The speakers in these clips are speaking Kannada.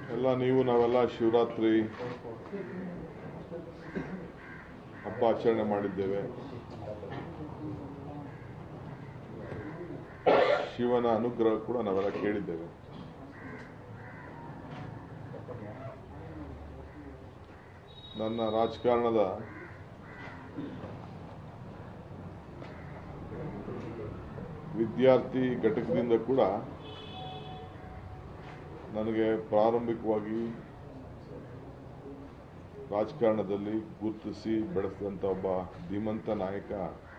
ಎಲ್ಲ ನೀವು ನಾವೆಲ್ಲ ಶಿವರಾತ್ರಿ ಹಬ್ಬ ಆಚರಣೆ ಮಾಡಿದ್ದೇವೆ ಶಿವನ ಅನುಗ್ರಹ ಕೂಡ ನಾವೆಲ್ಲ ಕೇಳಿದ್ದೇವೆ ನನ್ನ ರಾಜಕಾರಣದ ವಿದ್ಯಾರ್ಥಿ ಘಟಕದಿಂದ ಕೂಡ ನನಗೆ ಪ್ರಾರಂಭಿಕವಾಗಿ ರಾಜಕಾರಣದಲ್ಲಿ ಗುರುತಿಸಿ ಬೆಳೆಸಿದಂಥ ಒಬ್ಬ ಧೀಮಂತ ನಾಯಕ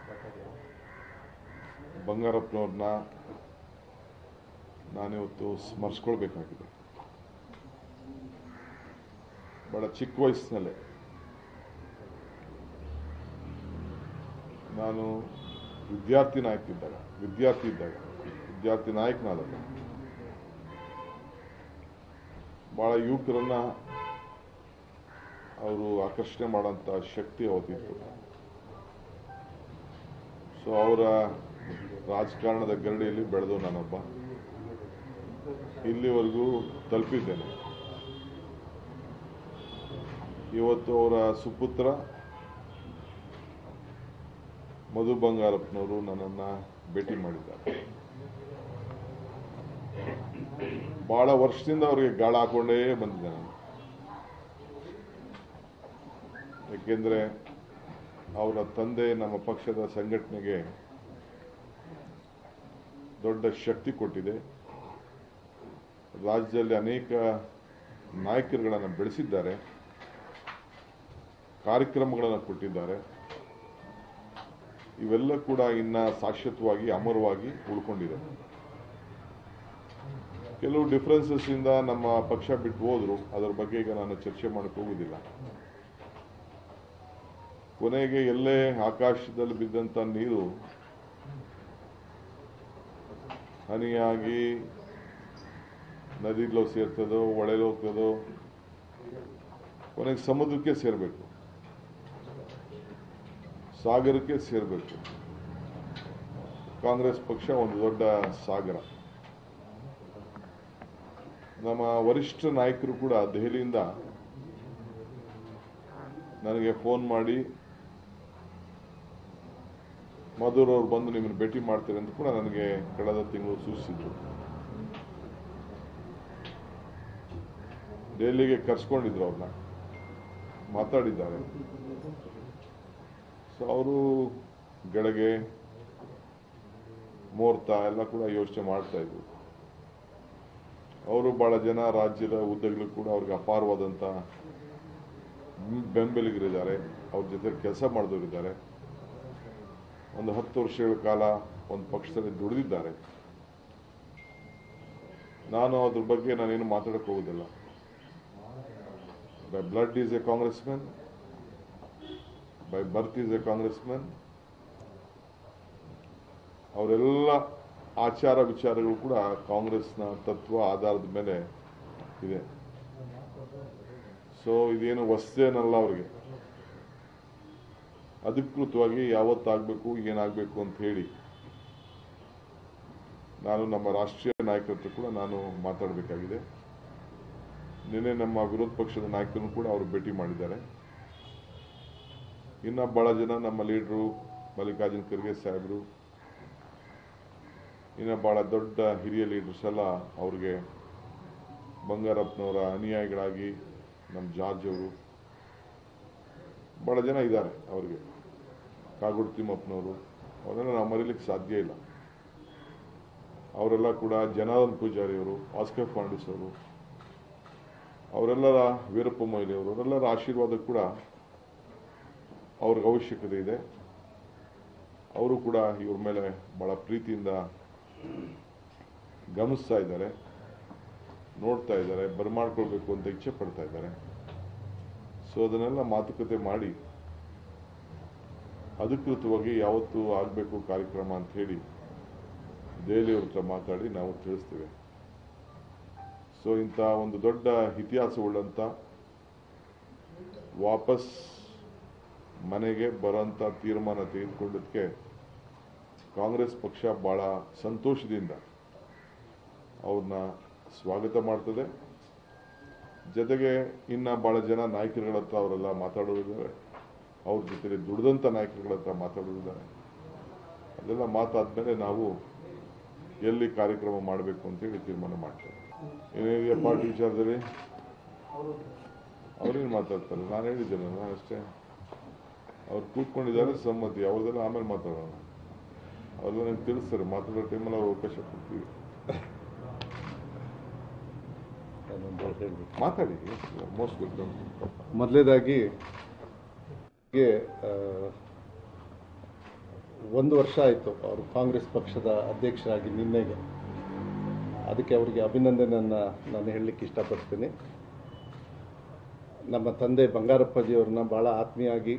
ಬಂಗಾರಪ್ಪನವ್ರನ್ನ ನಾನಿವತ್ತು ಸ್ಮರಿಸ್ಕೊಳ್ಬೇಕಾಗಿದೆ ಬಹಳ ಚಿಕ್ಕ ವಯಸ್ಸಿನಲ್ಲೇ ನಾನು ವಿದ್ಯಾರ್ಥಿ ನಾಯಕ ಇದ್ದಾಗ ವಿದ್ಯಾರ್ಥಿ ಇದ್ದಾಗ ವಿದ್ಯಾರ್ಥಿ ನಾಯಕನಾದಾಗ ಬಹಳ ಯುವಕರನ್ನ ಅವರು ಆಕರ್ಷಣೆ ಮಾಡೋಂಥ ಶಕ್ತಿ ಅವತ್ತಿತ್ತು ಸೊ ಅವರ ರಾಜಕಾರಣದ ಗರಡಿಯಲ್ಲಿ ಬೆಳೆದು ನಾನೊಬ್ಬ ಇಲ್ಲಿವರೆಗೂ ತಲುಪಿದ್ದೇನೆ ಇವತ್ತು ಅವರ ಸುಪುತ್ರ ಮಧು ಬಂಗಾರಪ್ಪನವರು ನನ್ನನ್ನು ಭೇಟಿ ಮಾಡಿದ್ದಾರೆ ಬಹಳ ವರ್ಷದಿಂದ ಅವರಿಗೆ ಗಾಳ ಹಾಕೊಂಡೇ ಬಂದಿದ್ದೆ ನಾನು ಯಾಕೆಂದ್ರೆ ಅವರ ತಂದೆ ನಮ್ಮ ಪಕ್ಷದ ಸಂಘಟನೆಗೆ ದೊಡ್ಡ ಶಕ್ತಿ ಕೊಟ್ಟಿದೆ ರಾಜ್ಯದಲ್ಲಿ ಅನೇಕ ನಾಯಕರುಗಳನ್ನು ಬೆಳೆಸಿದ್ದಾರೆ ಕಾರ್ಯಕ್ರಮಗಳನ್ನು ಕೊಟ್ಟಿದ್ದಾರೆ ಇವೆಲ್ಲ ಕೂಡ ಇನ್ನ ಶಾಶ್ವತವಾಗಿ ಅಮರವಾಗಿ ಉಳ್ಕೊಂಡಿದೆ ಕೆಲವು ಡಿಫರೆನ್ಸಸ್ ಇಂದ ನಮ್ಮ ಪಕ್ಷ ಬಿಟ್ಟು ಹೋದ್ರು ಅದರ ಬಗ್ಗೆ ಈಗ ನಾನು ಚರ್ಚೆ ಮಾಡಕ್ಕೆ ಹೋಗುದಿಲ್ಲ ಕೊನೆಗೆ ಎಲ್ಲೇ ಆಕಾಶದಲ್ಲಿ ಬಿದ್ದಂತ ನೀರು ಹನಿಯಾಗಿ ನದಿಲೋ ಸೇರ್ತದೋ ಹೊಳೆಲೋ ಹೋಗ್ತದೋ ಕೊನೆಗೆ ಸಮುದ್ರಕ್ಕೆ ಸೇರಬೇಕು ಸಾಗರಕ್ಕೆ ಸೇರಬೇಕು ಕಾಂಗ್ರೆಸ್ ಪಕ್ಷ ಒಂದು ದೊಡ್ಡ ಸಾಗರ ನಮ್ಮ ವರಿಷ್ಠ ನಾಯಕರು ಕೂಡ ದೆಹಲಿಯಿಂದ ನನಗೆ ಫೋನ್ ಮಾಡಿ ಮಧುರ್ ಅವ್ರು ಬಂದು ನಿಮ್ಮನ್ನು ಭೇಟಿ ಮಾಡ್ತಾರೆ ಅಂತ ಕೂಡ ನನಗೆ ಕಳೆದ ತಿಂಗಳು ಸೂಚಿಸಿದ್ರು ದೆಹಲಿಗೆ ಕರ್ಸ್ಕೊಂಡಿದ್ರು ಅವ್ರನ್ನ ಮಾತಾಡಿದ್ದಾರೆ ಸೊ ಅವರು ಗಳಿಗೆ ಮುಹೂರ್ತ ಎಲ್ಲ ಕೂಡ ಯೋಚನೆ ಮಾಡ್ತಾ ಇದ್ರು ಅವರು ಬಹಳ ಜನ ರಾಜ್ಯದ ಹುದ್ದೆಗಳು ಕೂಡ ಅವ್ರಿಗೆ ಅಪಾರವಾದಂತ ಬೆಂಬಲಿಗರಿದ್ದಾರೆ ಅವ್ರ ಜೊತೆ ಕೆಲಸ ಮಾಡಿದವರಿದ್ದಾರೆ ಒಂದು ಹತ್ತು ವರ್ಷಗಳ ಕಾಲ ಒಂದು ಪಕ್ಷದಲ್ಲಿ ದುಡಿದಿದ್ದಾರೆ ನಾನು ಅದ್ರ ಬಗ್ಗೆ ನಾನೇನು ಮಾತಾಡಕ್ ಹೋಗುದಿಲ್ಲ by blood is a Congress man by birth is a Congress man ಅವರೆಲ್ಲ ಆಚಾರ ವಿಚಾರಗಳು ಕೂಡ ಕಾಂಗ್ರೆಸ್ನ ತತ್ವ ಆಧಾರದ ಮೇಲೆ ಇದೆ ಸೊ ಇದೇನು ಹೊಸದೇನಲ್ಲ ಅವ್ರಿಗೆ ಅಧಿಕೃತವಾಗಿ ಯಾವತ್ತಾಗಬೇಕು ಏನಾಗಬೇಕು ಅಂತ ಹೇಳಿ ನಾನು ನಮ್ಮ ರಾಷ್ಟ್ರೀಯ ನಾಯಕರ ಹತ್ರ ಕೂಡ ನಾನು ಮಾತಾಡಬೇಕಾಗಿದೆ ನಿನ್ನೆ ನಮ್ಮ ವಿರೋಧ ಪಕ್ಷದ ನಾಯಕರನ್ನು ಕೂಡ ಅವರು ಭೇಟಿ ಮಾಡಿದ್ದಾರೆ ಇನ್ನ ಬಹಳ ಜನ ನಮ್ಮ ಲೀಡರು ಮಲ್ಲಿಕಾರ್ಜುನ್ ಖರ್ಗೆ ಸಾಹೇಬರು ಇನ್ನ ಬಹಳ ದೊಡ್ಡ ಹಿರಿಯ ಲೀಡರ್ಸ್ ಎಲ್ಲ ಅವ್ರಿಗೆ ಬಂಗಾರಪ್ಪನವರ ಅನುಯಾಯಿಗಳಾಗಿ ನಮ್ಮ ಜಾರ್ಜ್ ಅವರು ಬಹಳ ಜನ ಇದ್ದಾರೆ ಅವ್ರಿಗೆ ಕಾಗೋಡು ತಿಮ್ಮಪ್ಪನವರು ಅವರೆಲ್ಲ ನಾವು ಮರೀಲಿಕ್ಕೆ ಸಾಧ್ಯ ಇಲ್ಲ ಅವರೆಲ್ಲ ಕೂಡ ಜನಾರ್ದನ್ ಪೂಜಾರಿ ಅವರು ಆಸ್ಕರ್ ಫಾಂಡಿಸ್ ಅವರು ಅವರೆಲ್ಲರ ವೀರಪ್ಪ ಮೊಯ್ಲಿ ಅವರು ಅವರೆಲ್ಲರ ಆಶೀರ್ವಾದ ಕೂಡ ಅವ್ರಿಗೆ ಅವಶ್ಯಕತೆ ಇದೆ ಅವರು ಕೂಡ ಇವ್ರ ಮೇಲೆ ಬಹಳ ಪ್ರೀತಿಯಿಂದ ಗಮನಿಸ್ತಾ ಇದ್ದಾರೆ ನೋಡ್ತಾ ಇದ್ದಾರೆ ಬರಮಾಡ್ಕೊಳ್ಬೇಕು ಅಂತ ಇಚ್ಛೆ ಪಡ್ತಾ ಇದ್ದಾರೆ ಸೊ ಅದನ್ನೆಲ್ಲ ಮಾತುಕತೆ ಮಾಡಿ ಅಧಿಕೃತವಾಗಿ ಯಾವತ್ತು ಆಗಬೇಕು ಕಾರ್ಯಕ್ರಮ ಅಂತ ಹೇಳಿ ದೆಹಲಿಯವ್ರ ಹತ್ರ ಮಾತಾಡಿ ನಾವು ತಿಳಿಸ್ತೇವೆ ಸೊ ಇಂಥ ಒಂದು ದೊಡ್ಡ ಇತಿಹಾಸವುಳ್ಳಂಥ ವಾಪಸ್ ಮನೆಗೆ ಬರೋಂಥ ತೀರ್ಮಾನ ತೆಗೆದುಕೊಂಡದಕ್ಕೆ ಕಾಂಗ್ರೆಸ್ ಪಕ್ಷ ಬಹಳ ಸಂತೋಷದಿಂದ ಅವ್ರನ್ನ ಸ್ವಾಗತ ಮಾಡ್ತದೆ ಜೊತೆಗೆ ಇನ್ನು ಭಾಳ ಜನ ನಾಯಕರುಗಳ ಹತ್ರ ಅವರೆಲ್ಲ ಮಾತಾಡೋದಿದ್ದಾರೆ ಅವ್ರ ಜೊತೆಲಿ ದುಡ್ದಂಥ ನಾಯಕರುಗಳ ಹತ್ರ ಮಾತಾಡೋದಿದ್ದಾರೆ ಅದೆಲ್ಲ ಮಾತಾದ್ಮೇಲೆ ನಾವು ಎಲ್ಲಿ ಕಾರ್ಯಕ್ರಮ ಮಾಡಬೇಕು ಅಂತೇಳಿ ತೀರ್ಮಾನ ಮಾಡ್ತೇವೆ ಏನೇನಿದೆ ಪಾರ್ಟಿ ವಿಚಾರದಲ್ಲಿ ಅವ್ರೇನು ಮಾತಾಡ್ತಾರೆ ನಾನು ಹೇಳಿದ್ದೇನೆ ನಾನು ಅಷ್ಟೇ ಅವ್ರು ಕೂತ್ಕೊಂಡಿದ್ದಾರೆ ಸಮ್ಮತಿ ಅವ್ರದೆಲ್ಲ ಆಮೇಲೆ ಮಾತಾಡೋಣ ಅವ್ರೆಲ್ಲ ನಂಗೆ ತಿಳಿಸ್ತಾರೆ ಮಾತಾಡೋ ಟೈಮಲ್ಲಿ ಅವ್ರು ಅವಕಾಶ ಕೊಡ್ತೀವಿ ನಾನೊಂದು ಹೇಳ್ಬೇಕು ಮಾತಾಡಿ ಮೋಸ್ಟ್ ವೆಲ್ಕಮ್ ಮೊದಲೇದಾಗಿ ಗೆ, ಆ, ಒಂದು ವರ್ಷ ಆಯಿತು ಅವರು ಕಾಂಗ್ರೆಸ್ ಪಕ್ಷದ ಅಧ್ಯಕ್ಷರಾಗಿ ನಿನ್ನೆಗೆ ಅದಕ್ಕೆ ಅವರಿಗೆ ಅಭಿನಂದನೆಯನ್ನು ನಾನು ಹೇಳಲಿಕ್ಕೆ ಇಷ್ಟಪಡ್ತೀನಿ ನಮ್ಮ ತಂದೆ ಬಂಗಾರಪ್ಪಾಜಿಯವ್ರನ್ನ ಭಾಳ ಆತ್ಮೀಯಾಗಿ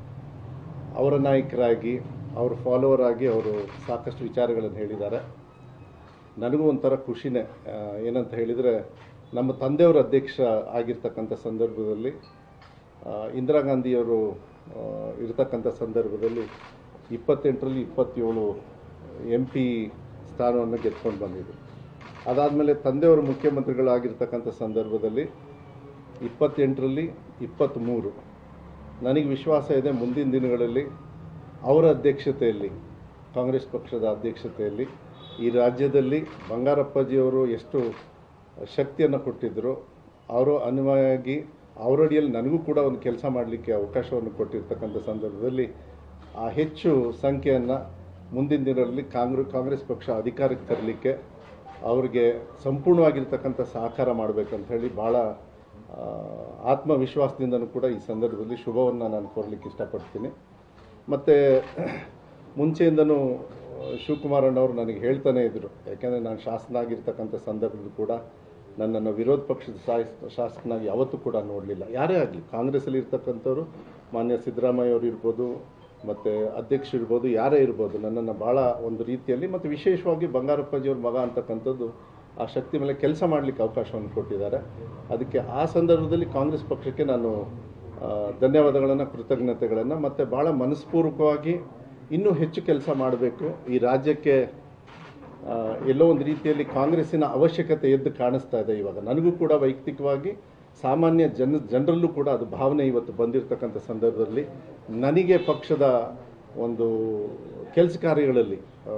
ಅವರ ನಾಯಕರಾಗಿ ಅವ್ರ ಫಾಲೋವರ್ ಆಗಿ ಅವರು ಸಾಕಷ್ಟು ವಿಚಾರಗಳನ್ನು ಹೇಳಿದ್ದಾರೆ ನನಗೂ ಒಂಥರ ಖುಷಿನೇ ಆ, ಏನಂತ ಹೇಳಿದರೆ ನಮ್ಮ ತಂದೆಯವರ ಅಧ್ಯಕ್ಷ ಆಗಿರ್ತಕ್ಕಂಥ ಸಂದರ್ಭದಲ್ಲಿ ಆ, ಇಂದಿರಾ ಗಾಂಧಿಯವರು ಆ, ಇರ್ತಕ್ಕಂಥ ಸಂದರ್ಭದಲ್ಲಿ ಇಪ್ಪತ್ತೆಂಟರಲ್ಲಿ ಇಪ್ಪತ್ತೇಳು ಎಂ ಪಿ ಸ್ಥಾನವನ್ನು ಗೆದ್ಕೊಂಡು ಬಂದಿದ್ರು ಅದಾದಮೇಲೆ ತಂದೆಯವರು ಮುಖ್ಯಮಂತ್ರಿಗಳಾಗಿರ್ತಕ್ಕಂಥ ಸಂದರ್ಭದಲ್ಲಿ ಇಪ್ಪತ್ತೆಂಟರಲ್ಲಿ ಇಪ್ಪತ್ತ್ಮೂರು ನನಗೆ ವಿಶ್ವಾಸ ಇದೆ ಮುಂದಿನ ದಿನಗಳಲ್ಲಿ ಅವರ ಅಧ್ಯಕ್ಷತೆಯಲ್ಲಿ ಕಾಂಗ್ರೆಸ್ ಪಕ್ಷದ ಅಧ್ಯಕ್ಷತೆಯಲ್ಲಿ ಈ ರಾಜ್ಯದಲ್ಲಿ ಬಂಗಾರಪ್ಪಾಜಿಯವರು ಎಷ್ಟು ಶಕ್ತಿಯನ್ನು ಕೊಟ್ಟಿದ್ದರು ಅವರು ಅನ್ವಯವಾಗಿ ಅವರಡಿಯಲ್ಲಿ ನನಗೂ ಕೂಡ ಒಂದು ಕೆಲಸ ಮಾಡಲಿಕ್ಕೆ ಅವಕಾಶವನ್ನು ಕೊಟ್ಟಿರ್ತಕ್ಕಂಥ ಸಂದರ್ಭದಲ್ಲಿ ಆ ಹೆಚ್ಚು ಸಂಖ್ಯೆಯನ್ನು ಮುಂದಿನ ದಿನಗಳಲ್ಲಿ ಕಾಂಗ್ರೆ ಕಾಂಗ್ರೆಸ್ ಪಕ್ಷ ಅಧಿಕಾರಕ್ಕೆ ತರಲಿಕ್ಕೆ ಅವರಿಗೆ ಸಂಪೂರ್ಣವಾಗಿರ್ತಕ್ಕಂಥ ಸಹಕಾರ ಮಾಡಬೇಕಂತ ಹೇಳಿ ಭಾಳ ಆ, ಆತ್ಮವಿಶ್ವಾಸದಿಂದನೂ ಕೂಡ ಈ ಸಂದರ್ಭದಲ್ಲಿ ಶುಭವನ್ನು ನಾನು ಕೋರಲಿಕ್ಕೆ ಇಷ್ಟಪಡ್ತೀನಿ ಮತ್ತು ಮುಂಚೆಯಿಂದನೂ ಶಿವಕುಮಾರ್ ಅಣ್ಣವರು ನನಗೆ ಹೇಳ್ತಾನೆ ಇದ್ದರು ಯಾಕೆಂದರೆ ನಾನು ಶಾಸನ ಆಗಿರ್ತಕ್ಕಂಥ ಸಂದರ್ಭದಲ್ಲಿ ಕೂಡ ನನ್ನನ್ನು ವಿರೋಧ ಪಕ್ಷದ ಶಾಸ್ ಶಾಸಕನಾಗಿ ಯಾವತ್ತೂ ಕೂಡ ನೋಡಲಿಲ್ಲ ಯಾರೇ ಆಗಲಿ ಕಾಂಗ್ರೆಸ್ಸಲ್ಲಿ ಇರ್ತಕ್ಕಂಥವ್ರು ಮಾನ್ಯ ಸಿದ್ದರಾಮಯ್ಯ ಅವರು ಇರ್ಬೋದು ಮತ್ತು ಅಧ್ಯಕ್ಷರು ಇರ್ಬೋದು ಯಾರೇ ಇರ್ಬೋದು ನನ್ನನ್ನು ಭಾಳ ಒಂದು ರೀತಿಯಲ್ಲಿ ಮತ್ತು ವಿಶೇಷವಾಗಿ ಬಂಗಾರಪ್ಪಾಜಿಯವ್ರ ಮಗ ಅಂತಕ್ಕಂಥದ್ದು ಆ ಶಕ್ತಿ ಮೇಲೆ ಕೆಲಸ ಮಾಡಲಿಕ್ಕೆ ಅವಕಾಶವನ್ನು ಕೊಟ್ಟಿದ್ದಾರೆ ಅದಕ್ಕೆ ಆ ಸಂದರ್ಭದಲ್ಲಿ ಕಾಂಗ್ರೆಸ್ ಪಕ್ಷಕ್ಕೆ ನಾನು ಆ, ಧನ್ಯವಾದಗಳನ್ನು ಕೃತಜ್ಞತೆಗಳನ್ನು ಮತ್ತು ಭಾಳ ಮನಸ್ಪೂರ್ವಕವಾಗಿ ಇನ್ನೂ ಹೆಚ್ಚು ಕೆಲಸ ಮಾಡಬೇಕು ಈ ರಾಜ್ಯಕ್ಕೆ ಆ, ಎಲ್ಲೋ ಒಂದು ರೀತಿಯಲ್ಲಿ ಕಾಂಗ್ರೆಸ್ಸಿನ ಅವಶ್ಯಕತೆ ಎದ್ದು ಕಾಣಿಸ್ತಾ ಇದೆ ಇವಾಗ ನನಗೂ ಕೂಡ ವೈಯಕ್ತಿಕವಾಗಿ ಸಾಮಾನ್ಯ ಜನ ಜನರಲ್ಲೂ ಕೂಡ ಅದು ಭಾವನೆ ಇವತ್ತು ಬಂದಿರತಕ್ಕಂಥ ಸಂದರ್ಭದಲ್ಲಿ ನನಗೆ ಪಕ್ಷದ ಒಂದು ಕೆಲಸ ಕಾರ್ಯಗಳಲ್ಲಿ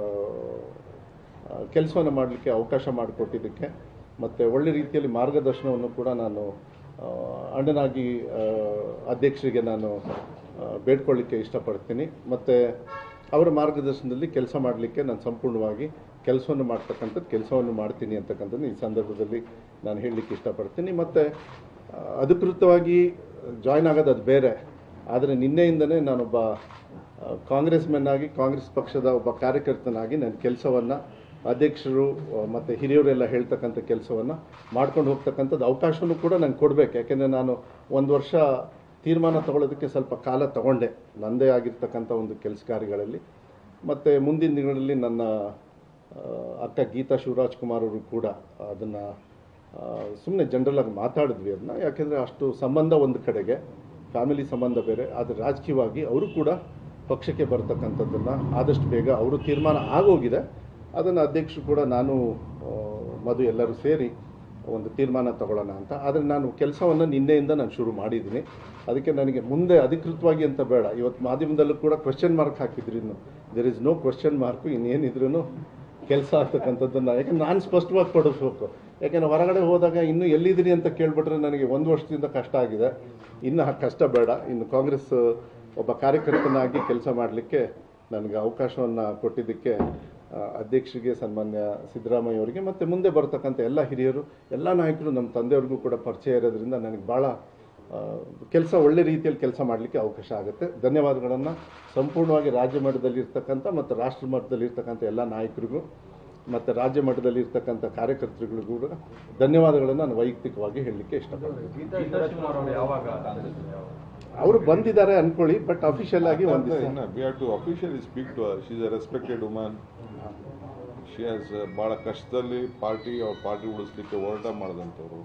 ಕೆಲಸವನ್ನು ಮಾಡಲಿಕ್ಕೆ ಅವಕಾಶ ಮಾಡಿಕೊಟ್ಟಿದ್ದಕ್ಕೆ ಮತ್ತು ಒಳ್ಳೆ ರೀತಿಯಲ್ಲಿ ಮಾರ್ಗದರ್ಶನವನ್ನು ಕೂಡ ನಾನು ಆ, ಅಣ್ಣನಾಗಿ ಆ, ಅಧ್ಯಕ್ಷರಿಗೆ ನಾನು ಆ, ಬೇಡ್ಕೊಳ್ಳಿಕ್ಕೆ ಇಷ್ಟಪಡ್ತೀನಿ ಮತ್ತು ಅವರ ಮಾರ್ಗದರ್ಶನದಲ್ಲಿ ಕೆಲಸ ಮಾಡಲಿಕ್ಕೆ ನಾನು ಸಂಪೂರ್ಣವಾಗಿ ಕೆಲಸವನ್ನು ಮಾಡ್ತಕ್ಕಂಥದ್ದು ಕೆಲಸವನ್ನು ಮಾಡ್ತೀನಿ ಅಂತಕ್ಕಂಥದ್ದು ಈ ಸಂದರ್ಭದಲ್ಲಿ ನಾನು ಹೇಳಲಿಕ್ಕೆ ಇಷ್ಟಪಡ್ತೀನಿ ಮತ್ತು ಆ, ಅಧಿಕೃತವಾಗಿ ಜಾಯ್ನ್ ಆಗೋದು ಅದು ಬೇರೆ ಆದರೆ ನಿನ್ನೆಯಿಂದನೇ ನಾನೊಬ್ಬ ಆ, ಕಾಂಗ್ರೆಸ್ ಮೆನ್ ಆಗಿ ಕಾಂಗ್ರೆಸ್ ಪಕ್ಷದ ಒಬ್ಬ ಕಾರ್ಯಕರ್ತನಾಗಿ ನನ್ನ ಕೆಲಸವನ್ನು ಅಧ್ಯಕ್ಷರು ಆ, ಮತ್ತು ಹಿರಿಯರೆಲ್ಲ ಹೇಳ್ತಕ್ಕಂಥ ಕೆಲಸವನ್ನು ಮಾಡ್ಕೊಂಡು ಹೋಗ್ತಕ್ಕಂಥದ್ದು ಅವಕಾಶವೂ ಕೂಡ ನಂಗೆ ಕೊಡಬೇಕು ಯಾಕೆಂದರೆ ನಾನು ಒಂದು ವರ್ಷ ತೀರ್ಮಾನ ತಗೊಳ್ಳೋದಕ್ಕೆ ಸ್ವಲ್ಪ ಕಾಲ ತಗೊಂಡೆ ನನ್ನದೇ ಆಗಿರ್ತಕ್ಕಂಥ ಒಂದು ಕೆಲಸ ಕಾರ್ಯಗಳಲ್ಲಿ ಮತ್ತು ಮುಂದಿನ ದಿನಗಳಲ್ಲಿ ನನ್ನ ಆ, ಅಕ್ಕ ಗೀತಾ ಶಿವರಾಜ್ ಕುಮಾರ್ ಅವರು ಕೂಡ ಅದನ್ನು ಸುಮ್ಮನೆ ಜನರಲಾಗಿ ಮಾತಾಡಿದ್ವಿ ಅದನ್ನ ಯಾಕೆಂದರೆ ಅಷ್ಟು ಸಂಬಂಧ ಒಂದು ಕಡೆಗೆ ಫ್ಯಾಮಿಲಿ ಸಂಬಂಧ ಬೇರೆ ಆದರೆ ರಾಜಕೀಯವಾಗಿ ಅವರು ಕೂಡ ಪಕ್ಷಕ್ಕೆ ಬರ್ತಕ್ಕಂಥದ್ದನ್ನು ಆದಷ್ಟು ಬೇಗ ಅವರು ತೀರ್ಮಾನ ಆಗೋಗಿದೆ ಅದನ್ನು ಅಧ್ಯಕ್ಷರು ಕೂಡ ನಾನು ಆ, ಮಧು ಎಲ್ಲರೂ ಸೇರಿ ಒಂದು ತೀರ್ಮಾನ ತಗೊಳ್ಳೋಣ ಅಂತ ಆದರೆ ನಾನು ಕೆಲಸವನ್ನು ನಿನ್ನೆಯಿಂದ ನಾನು ಶುರು ಮಾಡಿದ್ದೀನಿ ಅದಕ್ಕೆ ನನಗೆ ಮುಂದೆ ಅಧಿಕೃತವಾಗಿ ಅಂತ ಬೇಡ ಇವತ್ತು ಮಾಧ್ಯಮದಲ್ಲೂ ಕೂಡ ಕ್ವಶನ್ ಮಾರ್ಕ್ ಹಾಕಿದ್ರು ಇನ್ನು there is no question mark ಇನ್ನೇನಿದ್ರೂ ಕೆಲಸ ಆಗ್ತಕ್ಕಂಥದ್ದನ್ನು ಯಾಕಂದ್ರೆ ನಾನು ಸ್ಪಷ್ಟವಾಗಿ ಕೊಡಿಸ್ಬೇಕು ಯಾಕೆಂದ್ರೆ ಹೊರಗಡೆ ಹೋದಾಗ ಇನ್ನೂ ಎಲ್ಲಿದ್ದೀರಿ ಅಂತ ಕೇಳ್ಬಿಟ್ರೆ ನನಗೆ ಒಂದು ವರ್ಷದಿಂದ ಕಷ್ಟ ಆಗಿದೆ ಇನ್ನು ಆ ಕಷ್ಟ ಬೇಡ ಇನ್ನು ಕಾಂಗ್ರೆಸ್ ಒಬ್ಬ ಕಾರ್ಯಕರ್ತನಾಗಿ ಕೆಲಸ ಮಾಡಲಿಕ್ಕೆ ನನಗೆ ಅವಕಾಶವನ್ನು ಕೊಟ್ಟಿದ್ದಕ್ಕೆ ಆ, ಅಧ್ಯಕ್ಷರಿಗೆ ಸನ್ಮಾನ್ಯ ಸಿದ್ದರಾಮಯ್ಯ ಅವರಿಗೆ ಮತ್ತು ಮುಂದೆ ಬರ್ತಕ್ಕಂಥ ಎಲ್ಲ ಹಿರಿಯರು ಎಲ್ಲ ನಾಯಕರು ನಮ್ಮ ತಂದೆಯವ್ರಿಗೂ ಕೂಡ ಪರಿಚಯ ಇರೋದ್ರಿಂದ ನನಗೆ ಭಾಳ ಕೆಲಸ ಒಳ್ಳೆ ರೀತಿಯಲ್ಲಿ ಕೆಲಸ ಮಾಡಲಿಕ್ಕೆ ಅವಕಾಶ ಆಗುತ್ತೆ ಧನ್ಯವಾದಗಳನ್ನು ಸಂಪೂರ್ಣವಾಗಿ ರಾಜ್ಯ ಮಟ್ಟದಲ್ಲಿ ಇರ್ತಕ್ಕಂಥ ಮತ್ತು ರಾಷ್ಟ್ರ ಮಟ್ಟದಲ್ಲಿ ಇರ್ತಕ್ಕಂಥ ಎಲ್ಲ ನಾಯಕರಿಗೂ ಮತ್ತು ರಾಜ್ಯ ಮಟ್ಟದಲ್ಲಿ ಇರ್ತಕ್ಕಂಥ ಕಾರ್ಯಕರ್ತರುಗಳಿಗೂ ಕೂಡ ಧನ್ಯವಾದಗಳನ್ನು ನಾನು ವೈಯಕ್ತಿಕವಾಗಿ ಹೇಳಲಿಕ್ಕೆ ಇಷ್ಟಪಡ್ತೀನಿ ಗೀತಾ ಶಿವರಾಜ್ಕುಮಾರ್ ಅವರು ಯಾವಾಗ ಕಾಂಗ್ರೆಸ್ ಅವರು ಬಂದಿದ್ದಾರೆ ಅನ್ಕೊಳ್ಳಿ ಬಟ್ ಅಫಿಷಿಯಲ್ ಆಗಿ ಒಂದು ದಿವಸ we have to officially speak to she is a respected woman she has ಭಾಳ ಕಷ್ಟದಲ್ಲಿ ಪಾರ್ಟಿ ಅವ್ರ ಪಾರ್ಟಿ ಉಳಿಸ್ಲಿಕ್ಕೆ ಹೋರಾಟ ಮಾಡಿದಂಥವ್ರು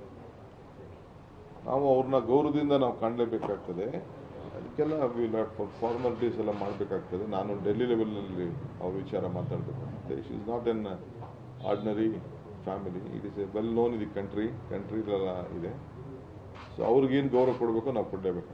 ನಾವು ಅವ್ರನ್ನ ಗೌರವದಿಂದ ನಾವು ಕಾಣಲೇಬೇಕಾಗ್ತದೆ ಅದಕ್ಕೆಲ್ಲ ಫಾರ್ಮಾಲಿಟೀಸ್ ಎಲ್ಲ ಮಾಡಬೇಕಾಗ್ತದೆ ನಾನು ಡೆಲ್ಲಿ ಲೆವೆಲ್ನಲ್ಲಿ ಅವ್ರ ವಿಚಾರ ಮಾತಾಡಬೇಕಾಗ್ತದೆ she is not an ordinary family it is a well known ಇದು ಕಂಟ್ರಿ ಕಂಟ್ರಿಲೆಲ್ಲ ಇದೆ ಸೊ ಅವ್ರಿಗೇನು ಗೌರವ ಕೊಡಬೇಕು ನಾವು ಕೊಡಲೇಬೇಕು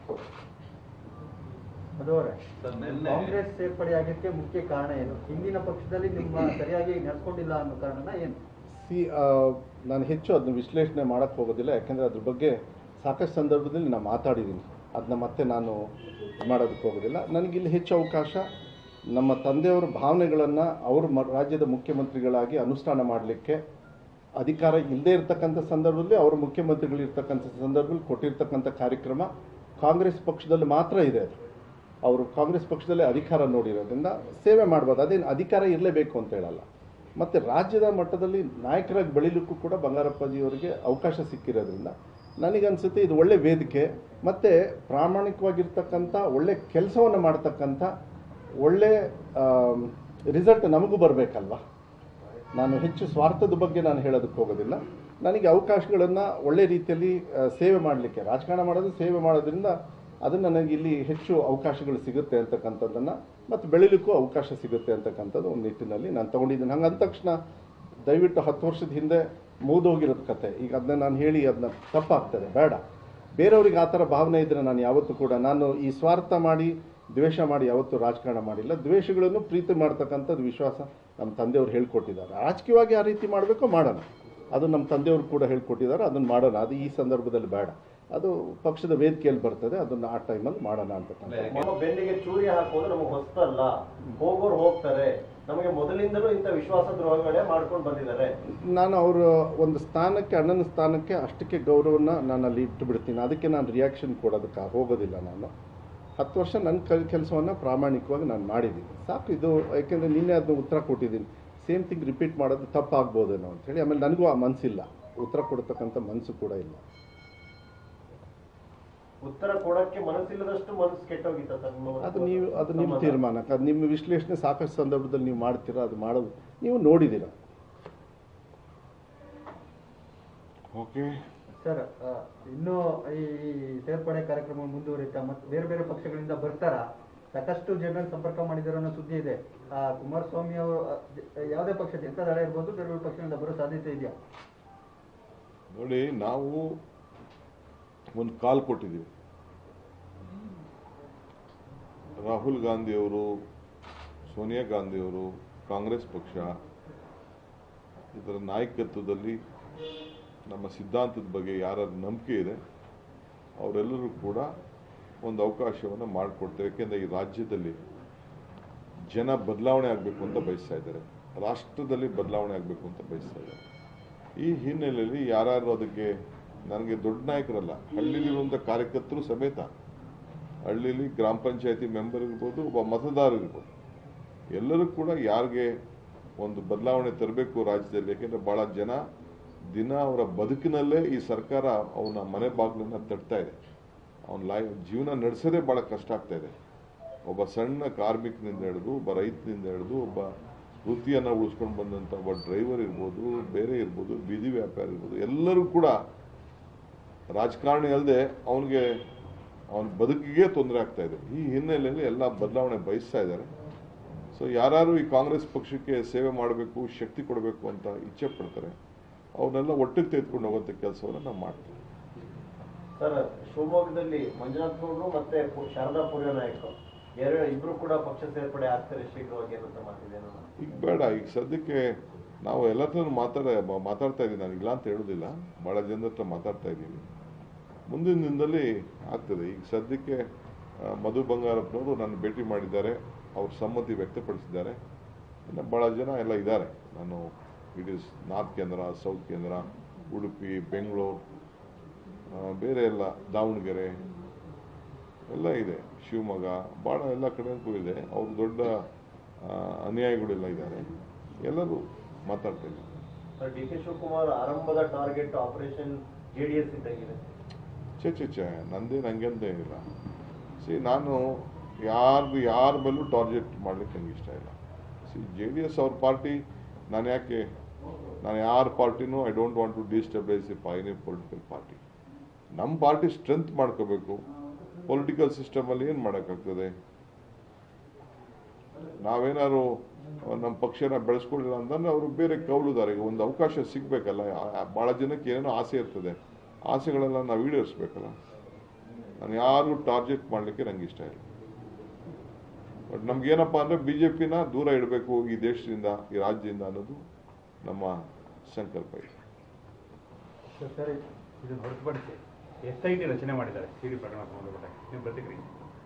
ಅದವರೇ ಸರ್, ನಿನ್ನೆ- ಕಾಂಗ್ರೆಸ್ ಸೇರ್ಪಡೆಯಾಗಕ್ಕೆ ಮುಖ್ಯ ಕಾರಣ ಏನು ಹಿಂದಿನ ಪಕ್ಷದಲ್ಲಿ ನಿಮ್ಮ ಸರಿಯಾಗಿ ನಡ್ಕೊಂಡಿಲ್ಲ ಅನ್ನೋ ಕಾರಣ ಏನು ಸಿ ನಾನು ಹೆಚ್ಚು ಅದನ್ನ ವಿಶ್ಲೇಷಣೆ ಮಾಡೋಕ್ಕೆ ಹೋಗೋದಿಲ್ಲ ಯಾಕೆಂದರೆ ಅದ್ರ ಬಗ್ಗೆ ಸಾಕಷ್ಟು ಸಂದರ್ಭದಲ್ಲಿ ನಾನು ಮಾತಾಡಿದ್ದೀನಿ ಅದನ್ನ ಮತ್ತೆ ನಾನು ಇದ್ ಮಾಡೋದಕ್ಕೆ ಹೋಗೋದಿಲ್ಲ ನನಗಿಲ್ಲಿ ಹೆಚ್ಚು ಅವಕಾಶ ನಮ್ಮ ತಂದೆಯವರ ಭಾವನೆಗಳನ್ನು ಅವರು ಮ ರಾಜ್ಯದ ಮುಖ್ಯಮಂತ್ರಿಗಳಾಗಿ ಅನುಷ್ಠಾನ ಮಾಡಲಿಕ್ಕೆ ಅಧಿಕಾರ ಇಲ್ಲದೇ ಇರತಕ್ಕಂಥ ಸಂದರ್ಭದಲ್ಲಿ ಅವರು ಮುಖ್ಯಮಂತ್ರಿಗಳು ಇರ್ತಕ್ಕಂಥ ಸಂದರ್ಭದಲ್ಲಿ ಕೊಟ್ಟಿರ್ತಕ್ಕಂಥ ಕಾರ್ಯಕ್ರಮ ಕಾಂಗ್ರೆಸ್ ಪಕ್ಷದಲ್ಲಿ ಮಾತ್ರ ಇದೆ ಅದು ಅವರು ಕಾಂಗ್ರೆಸ್ ಪಕ್ಷದಲ್ಲೇ ಅಧಿಕಾರ ನೋಡಿರೋದ್ರಿಂದ ಸೇವೆ ಮಾಡ್ಬೋದು ಅದೇನು ಅಧಿಕಾರ ಇರಲೇಬೇಕು ಅಂತ ಹೇಳಲ್ಲ ಮತ್ತು ರಾಜ್ಯದ ಮಟ್ಟದಲ್ಲಿ ನಾಯಕರಾಗಿ ಬೆಳೀಲಿಕ್ಕೂ ಕೂಡ ಬಂಗಾರಪ್ಪಾಜಿಯವರಿಗೆ ಅವಕಾಶ ಸಿಕ್ಕಿರೋದ್ರಿಂದ ನನಗನ್ಸುತ್ತೆ ಇದು ಒಳ್ಳೆ ವೇದಿಕೆ ಮತ್ತು ಪ್ರಾಮಾಣಿಕವಾಗಿರ್ತಕ್ಕಂಥ ಒಳ್ಳೆ ಕೆಲಸವನ್ನು ಮಾಡ್ತಕ್ಕಂಥ ಒಳ್ಳೆ ರಿಸಲ್ಟ್ ನಮಗೂ ಬರಬೇಕಲ್ವಾ ನಾನು ಹೆಚ್ಚು ಸ್ವಾರ್ಥದ ಬಗ್ಗೆ ನಾನು ಹೇಳೋದಕ್ಕೆ ಹೋಗೋದಿಲ್ಲ ನನಗೆ ಅವಕಾಶಗಳನ್ನು ಒಳ್ಳೆ ರೀತಿಯಲ್ಲಿ ಆ, ಸೇವೆ ಮಾಡಲಿಕ್ಕೆ ರಾಜಕಾರಣ ಮಾಡೋದು ಸೇವೆ ಮಾಡೋದ್ರಿಂದ ಅದು ನನಗೆ ಇಲ್ಲಿ ಹೆಚ್ಚು ಅವಕಾಶಗಳು ಸಿಗುತ್ತೆ ಅಂತಕ್ಕಂಥದ್ದನ್ನು ಮತ್ತು ಬೆಳಿಲಿಕ್ಕೂ ಅವಕಾಶ ಸಿಗುತ್ತೆ ಅಂತಕ್ಕಂಥದ್ದು ಒಂದು ನಿಟ್ಟಿನಲ್ಲಿ ನಾನು ತೊಗೊಂಡಿದ್ದೀನಿ ಹಂಗೆ ಅಂದ ತಕ್ಷಣ ದಯವಿಟ್ಟು ಹತ್ತು ವರ್ಷದ ಹಿಂದೆ ಮುಗಿದೋಗಿರೋದು ಕತೆ ಈಗ ಅದನ್ನ ನಾನು ಹೇಳಿ ಅದನ್ನ ತಪ್ಪಾಗ್ತದೆ ಬೇಡ ಬೇರೆಯವ್ರಿಗೆ ಆ ಥರ ಭಾವನೆ ಇದ್ದರೆ ನಾನು ಯಾವತ್ತೂ ಕೂಡ ನಾನು ಈ ಸ್ವಾರ್ಥ ಮಾಡಿ ದ್ವೇಷ ಮಾಡಿ ಯಾವತ್ತೂ ರಾಜಕಾರಣ ಮಾಡಿಲ್ಲ ದ್ವೇಷಗಳನ್ನು ಪ್ರೀತಿ ಮಾಡ್ತಕ್ಕಂಥದ್ದು ವಿಶ್ವಾಸ ನಮ್ಮ ತಂದೆಯವರು ಹೇಳ್ಕೊಟ್ಟಿದ್ದಾರೆ ರಾಜಕೀಯವಾಗಿ ಆ ರೀತಿ ಮಾಡಬೇಕು ಮಾಡೋಣ ಅದು ನಮ್ಮ ತಂದೆಯವರು ಕೂಡ ಹೇಳ್ಕೊಟ್ಟಿದ್ದಾರೆ ಅದನ್ನು ಮಾಡೋಣ ಅದು ಈ ಸಂದರ್ಭದಲ್ಲಿ ಬೇಡ ಅದು ಪಕ್ಷದ ವೇದಿಕೆಯಲ್ಲಿ ಬರ್ತದೆ ಅದನ್ನು ಆ ಟೈಮಲ್ಲಿ ಮಾಡೋಣ ಅಂತಕ್ಕಂಥ ನಮ್ಮ ಬೆನ್ನಿಗೆ ಚೂರಿ ಹಾಕೋದು ನಮಗೆ ಹೊಸ್ತಲ್ಲ ಹೋಗೋರು ಹೋಗ್ತಾರೆ ನಮಗೆ ಮೊದಲಿಂದಲೂ ಇಂಥ ವಿಶ್ವಾಸ ದ್ರೋಹಗಳೇ ಮಾಡ್ಕೊಂಡು ಬಂದಿದ್ದಾರೆ ನಾನು ಅವರ ಒಂದು ಸ್ಥಾನಕ್ಕೆ ಅಣ್ಣನ ಸ್ಥಾನಕ್ಕೆ ಅಷ್ಟಕ್ಕೆ ಗೌರವನ ನಾನು ಅಲ್ಲಿ ಇಟ್ಟು ಬಿಡ್ತೀನಿ ಅದಕ್ಕೆ ನಾನು ರಿಯಾಕ್ಷನ್ ಕೊಡೋದಕ್ಕೆ ಹೋಗೋದಿಲ್ಲ ನಾನು ಹತ್ತು ವರ್ಷ ನನ್ನ ಕ ಕೆಲಸವನ್ನು ಪ್ರಾಮಾಣಿಕವಾಗಿ ನಾನು ಮಾಡಿದ್ದೀನಿ ಸಾಕು ಇದು ಯಾಕೆಂದರೆ ನಿನ್ನೆ ಅದನ್ನ ಉತ್ತರ ಕೊಟ್ಟಿದ್ದೀನಿ ಸೇಮ್ ಥಿಂಗ್ ರಿಪೀಟ್ ಮಾಡೋದು ತಪ್ಪಾಗ್ಬೋದೇನೋ ಅಂತೇಳಿ ಆಮೇಲೆ ನನಗೂ ಆ ಮನಸ್ಸಿಲ್ಲ ಉತ್ತರ ಕೊಡ್ತಕ್ಕಂಥ ಮನಸ್ಸು ಕೂಡ ಇಲ್ಲ ಉತ್ತರ ಕೊಡಕ್ಕೆ ಮನಸ್ಸಿಲ್ಲದಷ್ಟು ಮನಸ್ಸು ಕೆಟ್ಟೋಗಿತ್ತ ಸರ್ ನಿಮ್ಮ ಅದು ನೀವು ಅದು ನಿಮ್ಮ ಸಂಬಂಧ? ತೀರ್ಮಾನ ಅದು ನಿಮ್ಮ ವಿಶ್ಲೇಷಣೆ ಸಾಕಷ್ಟು ಸಂದರ್ಭದಲ್ಲಿ ನೀವು ಮಾಡ್ತೀರಾ ಅದು ಮಾಡೋದು ನೀವು ನೋಡಿದ್ದೀರಾ ಓಕೆ ಸರ್ ಆ, ಇನ್ನೂ ಈ ಸೇರ್ಪಡೆ ಕಾರ್ಯಕ್ರಮ ಮುಂದುವರಿತಾ ಮತ್ತು ಬೇರೆ ಬೇರೆ ಪಕ್ಷಗಳಿಂದ ಬರ್ತಾರ ಸಾಕಷ್ಟು ಜನ ಸಂಪರ್ಕ ಮಾಡಿದಾರೆ ಅನ್ನೋ ಸುದ್ದಿ ಇದೆ ಆ, ಕುಮಾರಸ್ವಾಮಿ ಅವರು ಆ, ಜ- ಯಾವುದೇ ಪಕ್ಷ ಜನತಾದಳ ಇರ್ಬೋದು ಬೇರೆ ಬೇರೆ ಪಕ್ಷಗಳಿಂದ ಬರೋ ಸಾಧ್ಯತೆ ಇದೆಯಾ ನೋಡಿ ನಾವು ಒಂದು ಕಾಲ್ ಕೊಟ್ಟಿದ್ದೀವಿ ರಾಹುಲ್ ಗಾಂಧಿಯವರು ಸೋನಿಯಾ ಗಾಂಧಿಯವರು ಕಾಂಗ್ರೆಸ್ ಪಕ್ಷ ಇದರ ನಾಯಕತ್ವದಲ್ಲಿ ನಮ್ಮ ಸಿದ್ಧಾಂತದ ಬಗ್ಗೆ ಯಾರ ನಂಬಿಕೆ ಇದೆ ಅವರೆಲ್ಲರೂ ಕೂಡ ಒಂದು ಅವಕಾಶವನ್ನು ಮಾಡಿಕೊಡ್ತೇವೆ ಯಾಕೆಂದರೆ ಈ ರಾಜ್ಯದಲ್ಲಿ ಜನ ಬದಲಾವಣೆ ಆಗಬೇಕು ಅಂತ ಬಯಸ್ತಾ ಇದ್ದಾರೆ ರಾಷ್ಟ್ರದಲ್ಲಿ ಬದಲಾವಣೆ ಆಗಬೇಕು ಅಂತ ಬಯಸ್ತಾ ಇದ್ದಾರೆ ಈ ಹಿನ್ನೆಲೆಯಲ್ಲಿ ಯಾರ್ಯಾರು ಅದಕ್ಕೆ ನನಗೆ ದೊಡ್ಡ ನಾಯಕರಲ್ಲ ಹಳ್ಳಿಲಿರುವಂಥ ಕಾರ್ಯಕರ್ತರು ಸಮೇತ ಹಳ್ಳಿಲಿ ಗ್ರಾಮ ಪಂಚಾಯತಿ ಮೆಂಬರ್ ಇರ್ಬೋದು ಒಬ್ಬ ಮತದಾರ ಇರ್ಬೋದು ಎಲ್ಲರೂ ಕೂಡ ಯಾರಿಗೆ ಒಂದು ಬದಲಾವಣೆ ತರಬೇಕು ರಾಜ್ಯದಲ್ಲಿ ಯಾಕೆಂದರೆ ಭಾಳ ಜನ ದಿನ ಅವರ ಬದುಕಿನಲ್ಲೇ ಈ ಸರ್ಕಾರ ಅವನ ಮನೆ ಬಾಗಿಲನ್ನು ತಟ್ತಾ ಇದೆ ಅವನ ಲೈ ಜೀವನ ನಡೆಸೋದೇ ಭಾಳ ಕಷ್ಟ ಆಗ್ತಾ ಇದೆ ಒಬ್ಬ ಸಣ್ಣ ಕಾರ್ಮಿಕನಿಂದ ಹಿಡಿದು ಒಬ್ಬ ರೈತನಿಂದ ಹಿಡಿದು ಒಬ್ಬ ವೃತ್ತಿಯನ್ನು ಉಳಿಸ್ಕೊಂಡು ಬಂದಂಥ ಒಬ್ಬ ಡ್ರೈವರ್ ಇರ್ಬೋದು ಬೇರೆ ಇರ್ಬೋದು ಬೀದಿ ವ್ಯಾಪಾರ ಇರ್ಬೋದು ಎಲ್ಲರೂ ಕೂಡ ರಾಜಕಾರಣಿ ಅಲ್ಲದೆ ಅವನಿಗೆ ಅವನ ಬದುಕಿಗೆ ತೊಂದರೆ ಆಗ್ತಾ ಇದೆ ಈ ಹಿನ್ನೆಲೆಯಲ್ಲಿ ಎಲ್ಲ ಬದಲಾವಣೆ ಬಯಸ್ತಾ ಇದ್ದಾರೆ ಸೊ ಯಾರು ಈ ಕಾಂಗ್ರೆಸ್ ಪಕ್ಷಕ್ಕೆ ಸೇವೆ ಮಾಡಬೇಕು ಶಕ್ತಿ ಕೊಡಬೇಕು ಅಂತ ಇಚ್ಛೆ ಪಡ್ತಾರೆ ಅವನ್ನೆಲ್ಲ ಒಟ್ಟಿಗೆ ತೆಗೆದುಕೊಂಡು ಹೋಗುವಂಥ ಕೆಲಸವನ್ನು ನಾವು ಮಾಡ್ತೀವಿ ಸರ್ ಶಿವಮೊಗ್ಗದಲ್ಲಿ ಮಂಜುನಾಥ್ ಗೌಡ್ರು ಮತ್ತೆ ಪು- ಶಾರದಾ ಪುರ್ಯ ನಾಯಕ್ ಎರಡು ಇಬ್ರು ಕೂಡ ಪಕ್ಷ ಸೇರ್ಪಡೆ ಆಗ್ತಾರೆ ಶೀಘ್ರವಾಗಿ ಅನ್ನೋ ಮಾತಿದೆ ಈಗ ಬೇಡ ಈಗ ಸದ್ಯಕ್ಕೆ ನಾವು ಎಲ್ಲ ಹತ್ರನೂ ಮಾತಾಡ ಮ- ಮಾತಾಡ್ತಾ ಇದ್ದೀನಿ ನಾನು ಇಲ್ಲ ಅಂತ ಹೇಳೋದಿಲ್ಲ ಭಾಳ ಜನರ ಹತ್ರ ಮಾತಾಡ್ತಾ ಇದ್ದೀನಿ ಮುಂದಿನ ದಿನದಲ್ಲಿ ಆಗ್ತದೆ ಈಗ ಸದ್ಯಕ್ಕೆ ಆ, ಮಧು ಬಂಗಾರಪ್ಪನವರು ನನ್ನ ಭೇಟಿ ಮಾಡಿದ್ದಾರೆ ಅವ್ರ ಸಮ್ಮತಿ ವ್ಯಕ್ತಪಡಿಸಿದ್ದಾರೆ ಇನ್ನು ಭಾಳ ಜನ ಎಲ್ಲ ಇದ್ದಾರೆ ನಾನು ಇಟ್ ಈಸ್ ನಾರ್ತ್ ಕೇಂದ್ರ ಸೌತ್ ಕೇಂದ್ರ ಉಡುಪಿ ಬೆಂಗಳೂರು ಆ, ಬೇರೆ ಎಲ್ಲ ದಾವಣಗೆರೆ ಎಲ್ಲ ಇದೆ ಶಿವಮೊಗ್ಗ ಭಾಳ ಎಲ್ಲ ಕಡೆಗೂ ಇದೆ ಅವ್ರು ದೊಡ್ಡ ಆ, ಅನುಯಾಯಿಗಳೆಲ್ಲ ಇದ್ದಾರೆ ಎಲ್ಲರೂ ಮಾತಾಡ್ತಾ ಇದ್ದಾರೆ ಸರ್ ಡಿ ಕೆ ಶಿವಕುಮಾರ್ ಆರಂಭದ ಟಾರ್ಗೆಟ್ ಆಪರೇಷನ್ ಜೆಡಿಎಸ್ ಇದ್ದಂಗಿದೆ ಛೇ ಛೇ ಛೇ ನಂದೇನು ಹಂಗಂತ ಏನಿಲ್ಲ ಸಿ ನಾನು ಯಾರ್ದು ಯಾರ ಮೇಲೂ ಟಾರ್ಗೆಟ್ ಮಾಡ್ಲಿಕ್ಕೆ ನಂಗೆ ಇಷ್ಟ ಇಲ್ಲ ಸಿ ಜೆ ಡಿ ಎಸ್ ಅವ್ರ ಪಾರ್ಟಿ ನಾನು ಯಾಕೆ ನಾನು ಯಾರ ಪಾರ್ಟಿನೂ I don't want to disturbise the any political party ನಮ್ಮ ಪಾರ್ಟಿ ಸ್ಟ್ರೆಂತ್ ಮಾಡ್ಕೋಬೇಕು ಪೊಲಿಟಿಕಲ್ ಸಿಸ್ಟಮಲ್ಲಿ ಏನು ಮಾಡೋಕ್ಕಾಗ್ತದೆ ನಾವೇನಾದ್ರು ನಮ್ಮ ಪಕ್ಷನ ಬೆಳೆಸ್ಕೊಳ್ಳಿಲ್ಲ ಅಂತಂದ್ರೆ ಅವರು ಬೇರೆ ಕೌಲುದಾರಿಗೆ ಒಂದು ಅವಕಾಶ ಸಿಗಬೇಕಲ್ಲ ಭಾಳ ಜನಕ್ಕೆ ಏನೇನೋ ಆಸೆ ಇರ್ತದೆ ಆಸೆಗಳೆಲ್ಲ ನಾವು ಈಡೇರಿಸ್ಬೇಕಲ್ಲ ನಾನು ಯಾರಿಗೂ ಟಾರ್ಗೆಟ್ ಮಾಡಲಿಕ್ಕೆ ನಂಗೆ ಇಷ್ಟ ಇಲ್ಲ ಬಟ್ ನಮ್ಗೇನಪ್ಪ ಅಂದರೆ ಬಿ ಜೆ ಪಿನ ದೂರ ಇಡಬೇಕು ಈ ದೇಶದಿಂದ ಈ ರಾಜ್ಯದಿಂದ ಅನ್ನೋದು ನಮ್ಮ ಸಂಕಲ್ಪ ಇದೆ ಸರಿ ಇದನ್ನು ಹೊರತುಪಡಿಸಿ ಎಸ್ ಐ ಟಿ ರಚನೆ ಮಾಡಿದ್ದಾರೆ ಸಿ ಡಿ ಪ್ರಕರಣ ಸಂಬಂಧಪಟ್ಟ ನಿಮ್ಮ ಪ್ರತಿಕ್ರಿಯೆ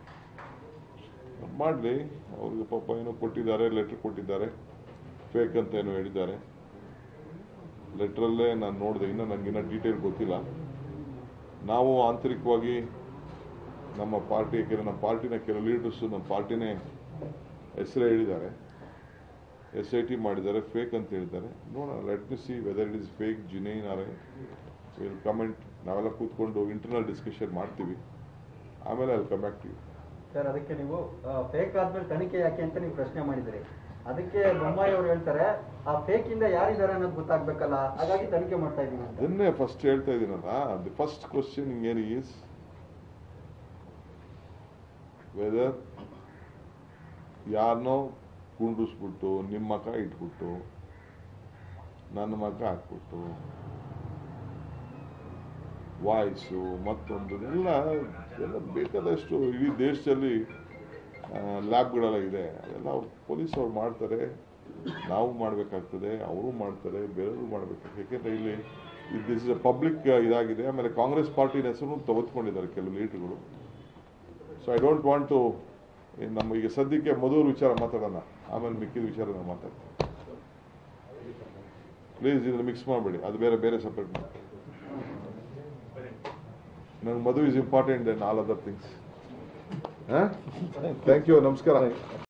ಮಾಡಲಿ ಅವ್ರಿಗೆ ಪಾಪ ಏನೋ ಕೊಟ್ಟಿದ್ದಾರೆ ಲೆಟ್ರ್ ಕೊಟ್ಟಿದ್ದಾರೆ ಫೇಕ್ ಅಂತ ಏನೋ ಹೇಳಿದ್ದಾರೆ ಲೆಟ್ರಲ್ಲೇ ನಾನು ನೋಡಿದೆ ಇನ್ನೂ ನನಗಿನ್ನ ಡೀಟೇಲ್ ಗೊತ್ತಿಲ್ಲ ನಾವು ಆಂತರಿಕವಾಗಿ ನಮ್ಮ ಪಾರ್ಟಿ ಕೆಲವು ನಮ್ಮ ಪಾರ್ಟಿನ ಕೆಲವು ಲೀಡರ್ಸು ನಮ್ಮ ಪಾರ್ಟಿನೇ ಹೆಸರೇ ಹೇಳಿದ್ದಾರೆ ಎಸ್ ಐ ಟಿ ಮಾಡಿದ್ದಾರೆ ಫೇಕ್ ಅಂತ ಹೇಳಿದ್ದಾರೆ ನೋಡೋಣ let me see whether it is fake genuine or will comment ನಾವೆಲ್ಲ ಕೂತ್ಕೊಂಡು ಇಂಟರ್ನಲ್ ಡಿಸ್ಕಷನ್ ಮಾಡ್ತೀವಿ ಆಮೇಲೆ ಅಲ್ಲಿ come back to you sir ಅದಕ್ಕೆ ನೀವು ಫೇಕ್ ಆದ್ಮೇಲೆ ತನಿಖೆ ಯಾಕೆ ಅಂತ ನೀವು ಪ್ರಶ್ನೆ ಮಾಡಿದ್ರಿ ಅದಕ್ಕೆ ಬೊಮ್ಮಾಯಿ ಅವರು ಹೇಳ್ತಾರೆ ಆ ಫೇಕ್ ಇಂದ ಯಾರಿದ್ದಾರೆ ಅನ್ನೋದು ಗೊತ್ತಾಗ್ಬೇಕಲ್ಲ ಹಾಗಾಗಿ ತನಿಖೆ ಮಾಡ್ತಾ ಇದೀವಿ ಅಂತ ಅದನ್ನೇ ಫಸ್ಟ್ ಹೇಳ್ತಾ ಇದ್ದೀನಲ್ಲ ದಿ ಫಸ್ಟ್ ಕ್ವಶನ್ ಏನು ಈಸ್ ವೆದರ್ ಯಾರನ್ನೋ ಕುಂಡಿಸ್ಬಿಟ್ಟು ನಿಮ್ಮ ಮಕ ಇಟ್ಬಿಟ್ಟು ನನ್ನ ಮಕ ಹಾಕ್ಬಿಟ್ಟು ವಾಯ್ಸು ಮತ್ತೊಂದು ಎಲ್ಲ ಎಲ್ಲ ಬೇಕಾದಷ್ಟು ಇಡೀ ದೇಶದಲ್ಲಿ ಲ್ಯಾಬ್ಗಳೆಲ್ಲ ಇದೆ ಅದೆಲ್ಲ ಅವ್ರು ಪೊಲೀಸ್ ಅವ್ರು ಮಾಡ್ತಾರೆ ನಾವು ಮಾಡಬೇಕಾಗ್ತದೆ ಅವರು ಮಾಡ್ತಾರೆ ಬೇರೆಯವರು ಮಾಡಬೇಕಾಗ್ತದೆ ಯಾಕೆಂದರೆ ಇಲ್ಲಿ ದಿಸ್ ಇಸ್ ಪಬ್ಲಿಕ್ ಇದಾಗಿದೆ ಆಮೇಲೆ ಕಾಂಗ್ರೆಸ್ ಪಾರ್ಟಿನ ಹೆಸರು ತೆಗೆದುಕೊಂಡಿದ್ದಾರೆ ಕೆಲವು ಲೀಡರ್ಗಳು so I don't want to ನಮ್ಮ ಈಗ ಸದ್ಯಕ್ಕೆ ಮಧುರ್ ವಿಚಾರ ಮಾತಾಡೋಣ ಆಮೇಲೆ ಮಿಕ್ಕಿದ ವಿಚಾರ ನಾವು ಮಾತಾಡ್ತೀವಿ ಪ್ಲೀಸ್ ಇದನ್ನು ಮಿಕ್ಸ್ ಮಾಡಬೇಡಿ ಅದು ಬೇರೆ ಬೇರೆ ಸಪ್ರೇಟ್ ಮಾಡಿ ನನಗೆ Madhu is important than all other things thank you ನಮಸ್ಕಾರ